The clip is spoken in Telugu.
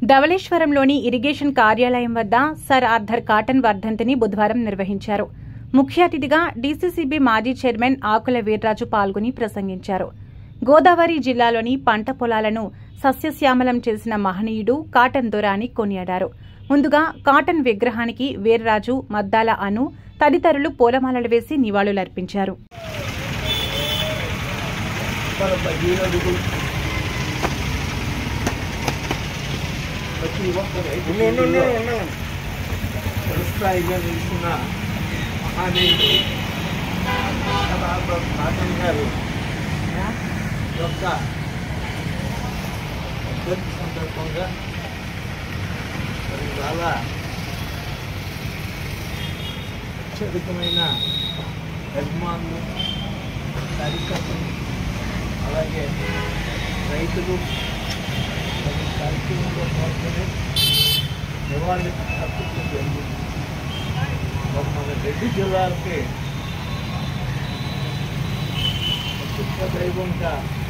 ధవళేశ్వరంలోని ఇరిగేషన్ కార్యాలయం వద్ద సర్ ఆర్థర్ కాటన్ వర్ధంతిని బుధవారం నిర్వహించారు ముఖ్య అతిథిగా డీసీసీబీ మాజీ చైర్మన్ ఆకుల వీర్రాజు పాల్గొని ప్రసంగించారు గోదావరి జిల్లాలోని పంట పొలాలను సస్యశ్యామలం చేసిన మహనీయుడు కాటన్ దొర అని కొనియాడారు ముందుగా కాటన్ విగ్రహానికి వీర్రాజు మద్దాల అను తదితరులు పూలమాలలు వేసి నివాళులర్పించారు మన భగీరథుడు ప్రతి ఒక్క రైతు చిరస్థాయిగా నిలిచిన మహానీయుడు సదార్థ కాటన్ గారు యొక్క వర్ధంతి సందర్భంగా మరి చాలా అత్యధికమైన అభిమానులు కార్యకర్తలు అలాగే రైతులు మరి కార్యక్రమంలో పాల్గొని నివాళులు అర్పించడం జరిగింది మరి మన రెడ్డి జిల్లాకి ప్రసిద్ధ దైవంగా